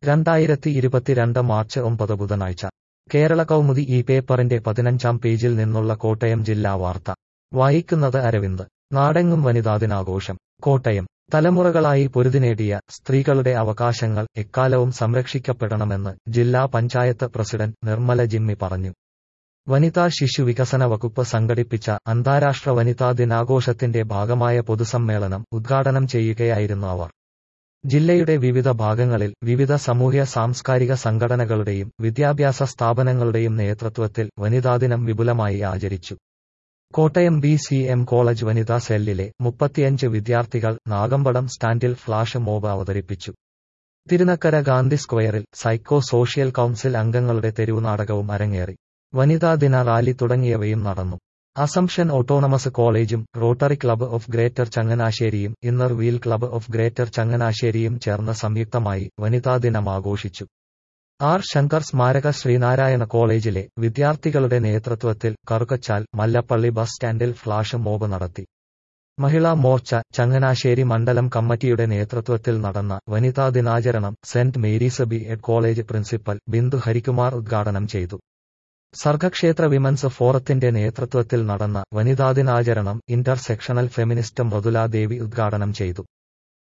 രണ്ടായിരത്തി ഇരുപത്തിരണ്ട് മാർച്ച് ഒമ്പത് ബുധനാഴ്ച കേരള കൗമുദി ഈ പേപ്പറിന്റെ പതിനഞ്ചാം പേജിൽ നിന്നുള്ള കോട്ടയം ജില്ലാ വാർത്ത വായിക്കുന്നത് അരവിന്ദ് നാടെങ്ങും വനിതാ ദിനാഘോഷം കോട്ടയം തലമുറകളായി പൊരുതിനേടിയ സ്ത്രീകളുടെ അവകാശങ്ങൾ എക്കാലവും സംരക്ഷിക്കപ്പെടണമെന്ന് ജില്ലാ പഞ്ചായത്ത് പ്രസിഡന്റ് നിർമ്മല ജിമ്മി പറഞ്ഞു വനിതാ ശിശു വികസന വകുപ്പ് സംഘടിപ്പിച്ച അന്താരാഷ്ട്ര വനിതാ ദിനാഘോഷത്തിന്റെ ഭാഗമായ പൊതുസമ്മേളനം ഉദ്ഘാടനം ചെയ്യുകയായിരുന്നു അവർ ജില്ലയുടെ വിവിധ ഭാഗങ്ങളിൽ വിവിധ സാമൂഹ്യ സാംസ്കാരിക സംഘടനകളുടെയും വിദ്യാഭ്യാസ സ്ഥാപനങ്ങളുടെയും നേതൃത്വത്തിൽ വനിതാദിനം വിപുലമായി ആചരിച്ചു Kottayam B C M college വനിതാ സെല്ലിലെ മുപ്പത്തിയഞ്ച് വിദ്യാർത്ഥികൾ നാഗമ്പടം സ്റ്റാൻഡിൽ ഫ്ളാഷ് മോബ് അവതരിപ്പിച്ചു തിരുനക്കര ഗാന്ധി സ്ക്വയറിൽ സൈക്കോ സോഷ്യൽ കൌൺസിൽ അംഗങ്ങളുടെ തെരുവുനാടകവും അരങ്ങേറി വനിതാ ദിന റാലി തുടങ്ങിയവയും നടന്നു അസംഷൻ ഓട്ടോണമസ് കോളേജും റോട്ടറി ക്ലബ്ബ് ഓഫ് ഗ്രേറ്റർ ചങ്ങനാശ്ശേരിയും inner wheel club of greater ചങ്ങനാശ്ശേരിയും ചേർന്ന് സംയുക്തമായി വനിതാ ദിനം ആഘോഷിച്ചു ആർ ശങ്കർ സ്മാരക ശ്രീനാരായണ കോളേജിലെ വിദ്യാർത്ഥികളുടെ നേതൃത്വത്തിൽ കറുകച്ചാൽ മല്ലപ്പള്ളി ബസ് സ്റ്റാൻഡിൽ ഫ്ളാഷ് മോബ് നടത്തി മഹിളാ മോർച്ച ചങ്ങനാശ്ശേരി മണ്ഡലം കമ്മിറ്റിയുടെ നേതൃത്വത്തിൽ നടന്ന വനിതാ ദിനാചരണം saint Mary's B Ed college principal Bindu Harikumar ഉദ്ഘാടനം ചെയ്തു സർഗക്ഷേത്ര വിമൻസ് ഫോറത്തിന്റെ നേതൃത്വത്തിൽ നടന്ന വനിതാ ദിനാചരണം intersectional feminist Mridula Devi ഉദ്ഘാടനം ചെയ്തു